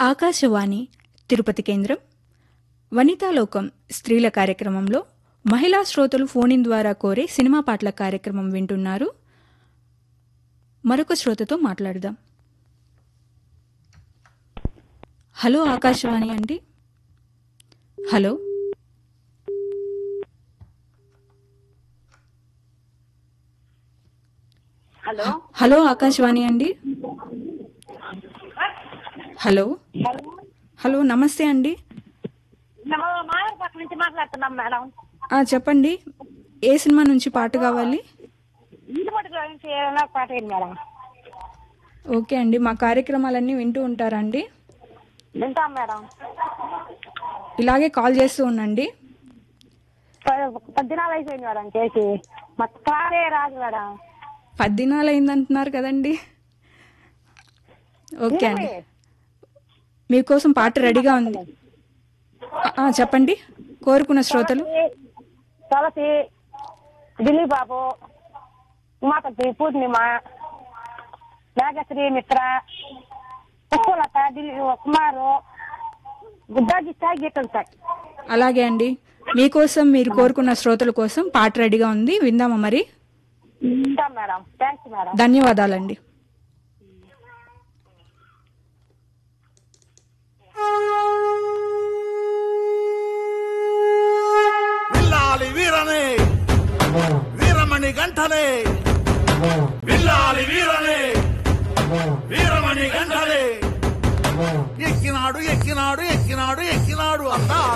ఆకాశవాణి తిరుపతి కేంద్రం వనితాలోకం స్త్రీల కార్యక్రమంలో మహిళా శ్రోతలు ఫోనిన్ ద్వారా కోరే సినిమా పాటల కార్యక్రమం వింటున్నారు మరొక శ్రోతతో మాట్లాడదాం హలో ఆకాశవాణి అండి హలో హలో హలో ఆకాశవాణి అండి హలో హలో హలో నమస్తే అండి మేము మాయర్పట్ల నుంచి మాట్లాడుతున్నాం మేడం ఆ, చెప్పండి ఏ సినిమా నుంచి పాట కావాలి ఇంటి మటుకు నుంచి ఏమైనా పాట ఏంటి మేడం ఓకే అండి మా కార్యక్రమాలన్నీ వింటూ ఉంటారండి వింటాం మేడం ఇలాగే కాల్ చేస్తూ ఉండండి ప- పది దినాలు అయిపోయింది మేడం చేసి మా కారే రాదు మేడం పది దినాలు అయిందంటున్నారు కదండి ఓకే అండి మీకోసం పాట రెడీగా ఉంది ఆ, ఆ, చెప్పండి కోరుకున్న శ్రోతలు తులసి ఢిల్లీ బాబు ఉమాపతి పూర్ణిమ నాగశ్రీ మిత్ర పుష్పలత ఢిల్లీ కుమారు గుడ్డాజీ సాయి గీతం సార్ అలాగే అండి మీకోసం మీరు కోరుకున్న శ్రోతల కోసం పాట రెడీగా ఉంది విందామా మరి వింటాం మేడం థ్యాంక్స్ మేడం ధన్యవాదాలండి విల్లాలి వీరనే వీరమణి గంటనే విల్లాలి వీరనే వీరమణి గంటనే ఎక్కినాడు ఎక్కినాడు ఎక్కినాడు ఎక్కినాడు అంతా